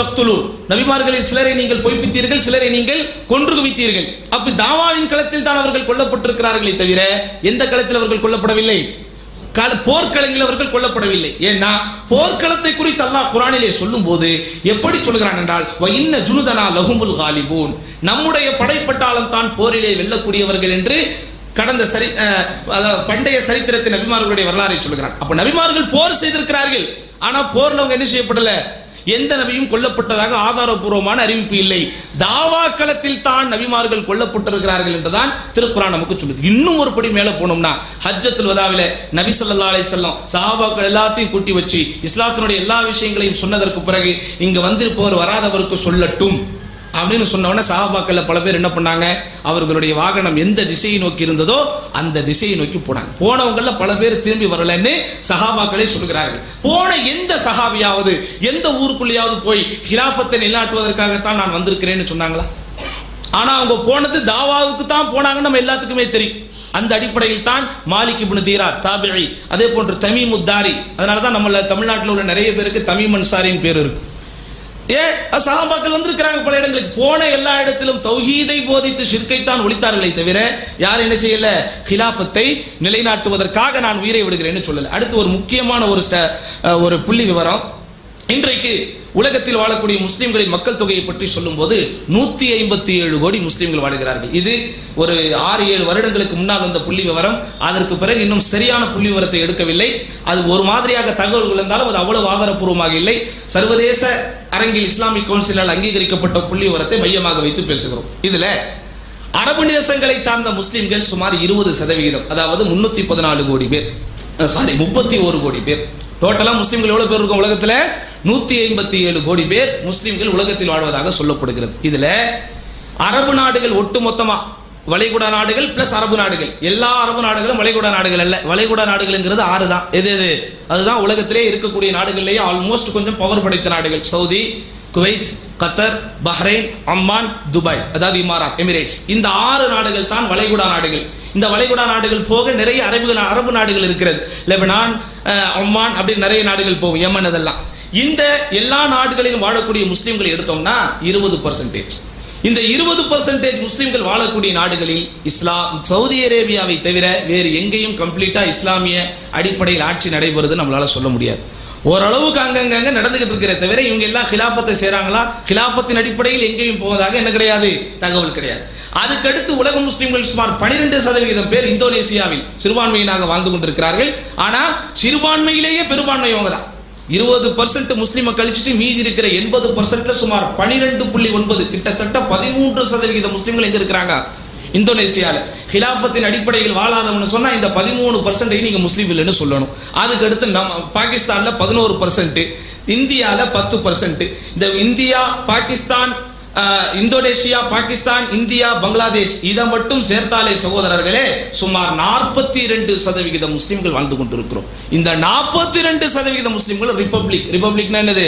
தக்துலு நபிமார்களில் சிலரை நீங்கள் பொய்ப்பித்தீர்கள் சிலரை நீங்கள் கொன்று குவித்தீர்கள் அப்ப தாவாவின் களத்தில் தான் அவர்கள் கொல்லப்பட்டிருக்கிறார்களே தவிர எந்த களத்தில் அவர்கள் கொல்லப்படவில்லை கள- போர்க்களங்களில் அவர்கள் கொல்லப்படவில்லை ஏன்னா போர்க்களத்தை குறித்து அல்லாஹ் குரானிலே சொல்லும் போது எப்படி சொல்கிறான் என்றால் "வ இன்ன ஜுனுதனா லஹுமுல் காலிபூன் நம்முடைய படைப்பட்டாளம் தான் போரிலே வெல்லக்கூடியவர்கள் என்று கடந்த சரி அஹ், அதாவது பண்டைய சரித்திரத்தின் நபிமார்களுடைய வரலாறை சொல்கிறான் அப்ப நபிமார்கள் போர் செய்திருக்கிறார்கள் ஆனா போர்ல அவங்க என்ன செய்யப்படல எந்த நபியும் கொல்லப்பட்டதாக ஆதாரபூர்வமான அறிவிப்பு இல்லை தாவா களத்தில் தான் நபிமார்கள் கொல்லப்பட்டிருக்கிறார்கள் என்றுதான் திருக்குறான் நமக்கு சொல்லுது இன்னும் ஒரு படி மேல போனோம்னா ஹஜ்ஜத்துல் வதாவில நபி ஸல்லல்லாஹு அலைஹி வஸல்லம் சஹாபாக்கள் எல்லாத்தையும் கூட்டி வச்சு இஸ்லாத்தினுடைய எல்லா விஷயங்களையும் சொன்னதற்கு பிறகு இங்க வந்திருப்பவர் வராதவருக்கு சொல்லட்டும் அப்படின்னு சொன்ன உடனே சஹாபாக்கள்ல பல பேர் என்ன பண்ணாங்க அவர்களுடைய வாகனம் எந்த திசையை நோக்கி இருந்ததோ அந்த திசையை நோக்கி போனாங்க போனவங்கள பல பேர் திரும்பி வரலன்னு சஹாபாக்களே சொல்கிறார்கள் போன எந்த சஹாபியாவது எந்த ஊருக்குள்ளேயாவது போய் ஹிலாஃபத்தை நிலைநாட்டுவதற்காகத்தான் நான் வந்திருக்கிறேன்னு சொன்னாங்களா ஆனா அவங்க போனது தாவாவுக்கு தான் போனாங்கன்னு நம்ம எல்லாத்துக்குமே தெரியும் அந்த அடிப்படையில் தான் மாலிக் இப்னு தீரா தாபிழி அதே போன்று தமீம் உத்தாரி அதனால தான் நம்மள தமிழ்நாட்டில் உள்ள நிறைய பேருக்கு தமீம் அன்சாரின்னு பேர் இருக்கு ஏ சஹாபாக்கள் வந்திருக்கிறாங்க பல இடங்களுக்கு போன எல்லா இடத்திலும் தௌஹீதை போதித்து ஷிர்கைத்தான் ஒழித்தார்களே தவிர யார் என்ன செய்யல கிலாஃபத்தை நிலைநாட்டுவதற்காக நான் உயிரை விடுகிறேன்னு சொல்லல அடுத்து ஒரு முக்கியமான ஒரு ஸ்ட- அஹ், ஒரு புள்ளி விவரம் இன்றைக்கு உலகத்தில் வாழக்கூடிய முஸ்லிம்களின் மக்கள் தொகையை பற்றி சொல்லும்போது நூத்தி ஐம்பத்தி ஏழு கோடி முஸ்லிம்கள் வாழுகிறார்கள் இது ஒரு ஆறு ஏழு வருடங்களுக்கு முன்னால் வந்த புள்ளி விவரம் அதற்கு பிறகு இன்னும் சரியான புள்ளி விவரத்தை எடுக்கவில்லை அது ஒரு மாதிரியாக தகவல்கள் இருந்தாலும் அது அவ்வளவு ஆதாரப்பூர்வமாக இல்லை சர்வதேச அரங்கில் இஸ்லாமிக் கவுன்சிலால் அங்கீகரிக்கப்பட்ட புள்ளி விவரத்தை மையமாக வைத்து பேசுகிறோம் இதுல அரபு தேசங்களை சார்ந்த முஸ்லிம்கள் சுமார் இருபது சதவிகிதம் அதாவது முன்னூத்தி பதினாலு கோடி பேர் சாரி முப்பத்தி ஒரு கோடி பேர் டோட்டலா முஸ்லிம்கள் எவ்வளவு பேர் இருக்கும் உலகத்துல நூத்தி ஐம்பத்தி ஏழு கோடி பேர் முஸ்லிம்கள் உலகத்தில் வாழ்வதாக சொல்லப்படுகிறது இதுல அரபு நாடுகள் ஒட்டுமொத்தமா வளைகுடா நாடுகள் பிளஸ் அரபு நாடுகள் எல்லா அரபு நாடுகளும் வளைகுடா நாடுகள் அல்ல வளைகுடா நாடுகள்ங்கிறது ஆறு தான் எது எது அதுதான் உலகத்திலே இருக்கக்கூடிய நாடுகள்லேயே ஆல்மோஸ்ட் கொஞ்சம் பவர் படைத்த நாடுகள் Saudi Kuwait Qatar Bahrain Oman Dubai அதாவது இமாராத் எமிரேட்ஸ் இந்த ஆறு நாடுகள் தான் வளைகுடா நாடுகள் இந்த வளைகுடா நாடுகள் போக நிறைய அரபு அரபு நாடுகள் இருக்கிறது லெபனான் அஹ், ஒமான் அப்படின்னு நிறைய நாடுகள் போகும் யமன் அதெல்லாம் இந்த எல்லா நாடுகளிலும் வாழக்கூடிய முஸ்லிம்களை எடுத்தோம்னா இருபது பர்சன்டேஜ் இந்த இருபது பர்சன்டேஜ் முஸ்லிம்கள் வாழக்கூடிய நாடுகளில் இஸ்லாம் சவுதி அரேபியாவை தவிர வேறு எங்கேயும் கம்ப்ளீட்டா இஸ்லாமிய அடிப்படையில் ஆட்சி நடைபெறுது நம்மளால சொல்ல முடியாது ஓரளவுக்கு அங்கங்க நடந்துகிட்டு இருக்கிற தவிர இவங்க எல்லாம் கிலாஃபத்தை செய்றாங்களா கிலாஃபத்தின் அடிப்படையில் எங்கேயும் போவதாக என்ன கிடையாது தகவல் கிடையாது அதுக்கடுத்து உலக முஸ்லிம்கள் சுமார் 12% சதவிகிதம் பேர் இந்தோனேசியாவில் சிறுபான்மையினாக வாழ்ந்து கொண்டிருக்கிறார்கள் ஆனா சிறுபான்மையிலேயே பெரும்பான்மை அவங்க தான் இருபது பர்சன்ட் முஸ்லிமை கழிச்சிட்டு மீதி இருக்கிற எண்பது பர்சன்ட்ல சுமார் பனிரெண்டு புள்ளி ஒன்பது கிட்டத்தட்ட பதிமூன்று சதவிகித முஸ்லிம்கள் எங்க இருக்கிறாங்க இந்தோனேசியால ஹிலாஃபத்தின் அடிப்படையில் வாழாதவன்னு சொன்னா இந்த பதிமூணு பர்சன்டை நீங்க முஸ்லீம் இல்லைன்னு சொல்லணும் அதுக்கு அடுத்து நம்ம பாகிஸ்தான்ல பதினோரு பர்சன்ட் இந்தியால பத்து பர்சன்ட் இந்த இந்தியா பாகிஸ்தான் ஆஹ், இந்தோனேஷியா பாகிஸ்தான் இந்தியா பங்களாதேஷ் இதை மட்டும் சேர்த்தாலே சகோதரர்களே சுமார் நாற்பத்தி ரெண்டு சதவிகித முஸ்லிம்கள் வாழ்ந்து கொண்டிருக்கிறோம் இந்த நாற்பத்தி ரெண்டு சதவிகித முஸ்லிம்கள் ரிப்பப்ளிக் ரிப்பப்ளிக்னா என்னது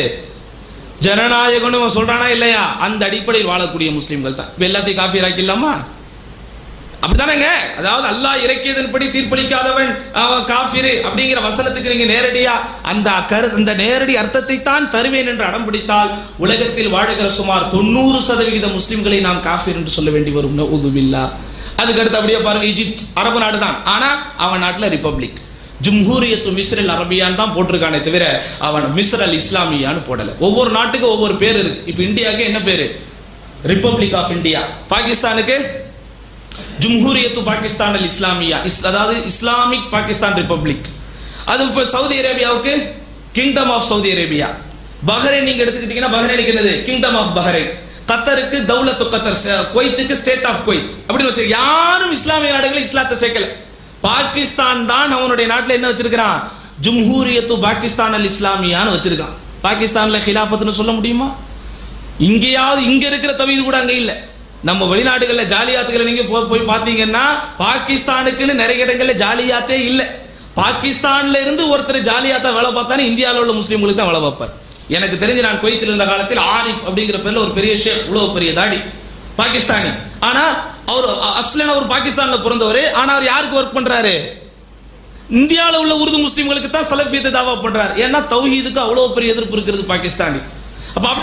ஜனநாயகம்னு இவன் சொல்றானா இல்லையா அந்த அடிப்படையில் வாழக்கூடிய முஸ்லிம்கள் தான் இப்ப எல்லாத்தையும் காஃபி ஆக்கிடலாமா அப்படிதானேங்க அதாவது அல்லாஹ் இறக்கியதன்படி தீர்ப்பளிக்காதவன் அவன் காஃபிரு அப்படிங்கிற வசனத்துக்கு நீங்க நேரடியா அந்த கரு அந்த நேரடி அர்த்தத்தை தான் தருவேன் என்று அடம் பிடித்தால் உலகத்தில் வாழுகிற சுமார் தொண்ணூறு சதவிகித முஸ்லிம்களை நாம் காஃபிர் என்று சொல்ல வேண்டி வரும் உதுபில்லா அதுக்கு அடுத்து அப்படியே பாருங்க ஈஜிப்த் அரபு நாடு தான் ஆனா அவன் நாட்டுல ரிப்பப்ளிக் ஜும்ஹூரியத்து மிஸ்ரல் அரபியான் தான் போட்டிருக்கானே தவிர அவன் மிஸ்ர் அல் இஸ்லாமியான்னு போடல ஒவ்வொரு நாட்டுக்கும் ஒவ்வொரு பேர் இருக்கு இப்ப இந்தியாவுக்கு என்ன பேரு ரிப்பப்ளிக் ஆஃப் இந்தியா பாகிஸ்தானுக்கு ஜும்ஹூரியத்து பாகிஸ்தான் அல் இஸ்லாமியா இஸ்- அதாவது இஸ்லாமிக் பாகிஸ்தான் ரிப்பப்ளிக் அது இப்போ சவுதி அரேபியாவுக்கு kingdom of Saudi Arabia Bahrain நீங்க எடுத்துக்கிட்டீங்கன்னா பஹ்ரைனுக்கு என்னது கிங்டம் ஆஃப் பஹ்ரைன் கத்தருக்கு தௌலத்து கத்தர் ச- குவைத்துக்கு ஸ்டேட் ஆஃப் குவைத் அப்படின்னு வச்சு யாரும் இஸ்லாமிய நாடுகள் இஸ்லாத்தை சேர்க்கல பாகிஸ்தான் தான் அவனுடைய நாட்டுல என்ன வச்சிருக்கிறான் ஜும்ஹூரியத்து பாகிஸ்தான் அல் இஸ்லாமியான்னு வச்சிருக்கான் பாகிஸ்தான்ல ஹிலாஃபத்னு சொல்ல முடியுமா இங்கேயாவது இங்க இருக்கிற தவீது கூட அங்க இல்ல நம்ம வெளிநாடுகள்ல ஜாலியாத்துகளை நீங்க போ- போய் பாத்தீங்கன்னா பாகிஸ்தானுக்குன்னு நிறைய இடங்கள்ல ஜாலியாத்தே இல்ல பாகிஸ்தான்ல இருந்து ஒருத்தர் ஜாலியாத்தா வேலை பார்த்தானே இந்தியாவில் உள்ள முஸ்லீம்களுக்கு தான் வேலை பார்ப்பார் எனக்கு தெரிஞ்சு நான் குவைத்தில் இருந்த காலத்தில் ஆரிஃப் அப்படிங்கிற பேர்ல ஒரு பெரிய ஷேக் இவ்வளவு பெரிய தாடி பாகிஸ்தானி ஆனா அவர் அ- அஸ்லன் அவர் பாகிஸ்தான்ல பிறந்தவர் ஆனா அவர் யாருக்கு ஒர்க் பண்றாரு இந்தியாவில் உள்ள உருது முஸ்லிம்களுக்கு தான் சலஃபியத்தை தாவா பண்றாரு ஏன்னா தௌஹீதுக்கு அவ்வளவு பெரிய எதிர்ப்பு இருக்கிறது பாகிஸ்தானி அப்ப அப்படி